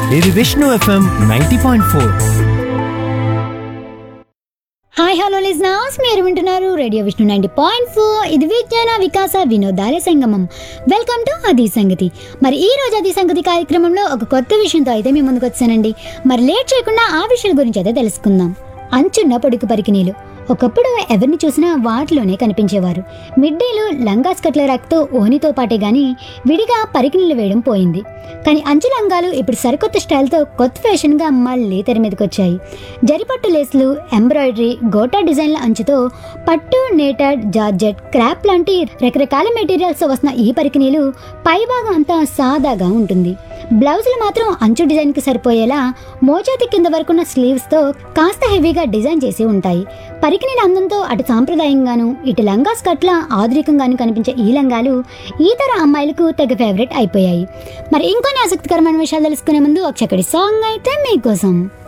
ఇది Vishnu FM ninety point four hi hello listeners మీరు వింటున్నారు radio Vishnu ninety point four ఇది విజ్ఞాన వికాస వినోదాల సంగమం వెల్కమ్ టు అది సంగతి మరి ఈ రోజు అది సంగతి కార్యక్రమంలో ఒక కొత్త విషయంతో అయితే మీ ముందుకు వచ్చానండి మరి లేట్ చేయకుండా ఆ విషయాల గురించి అయితే తెలుసుకుందాం అంచున్న పొడుగు పరికినీలు ఒకప్పుడు ఎవరిని చూసినా వాటిలోనే కనిపించేవారు మిడ్డీలు లంగా స్కట్ల రక్తో ఓనితో పాటే గాని విడిగా పరికినీలు వేయడం పోయింది కానీ అంచు లంగాలు ఇప్పుడు సరికొత్త స్టైల్తో కొత్త ఫ్యాషన్గా మళ్ళీ తెర మీదకి వచ్చాయి జరిపట్టు లేస్లు ఎంబ్రాయిడరీ గోటా డిజైన్ల అంచుతో పట్టు నేటెడ్ జార్జెట్ క్రాప్ లాంటి రకరకాల మెటీరియల్స్ వస్తున్న ఈ పరికినీలు పైభాగం అంతా సాదాగా ఉంటుంది బ్లౌజులు మాత్రం అంచు డిజైన్కి సరిపోయేలా మోచేతి కింద వరకున్న స్లీవ్స్తో కాస్త హెవీగా డిజైన్ చేసి ఉంటాయి పరికినీల అందంతో అటు సాంప్రదాయంగాను ఇటు లంగా స్కట్ల ఆధునికంగాను కనిపించే ఈ లంగాలు ఈ తర అమ్మాయిలకు తెగ ఫేవరెట్ అయిపోయాయి మరి ఇంకొన్ని ఆసక్తికరమైన విషయాలు తెలుసుకునే ముందు ఒక చక్కటి సాంగ్ అయితే మీకోసం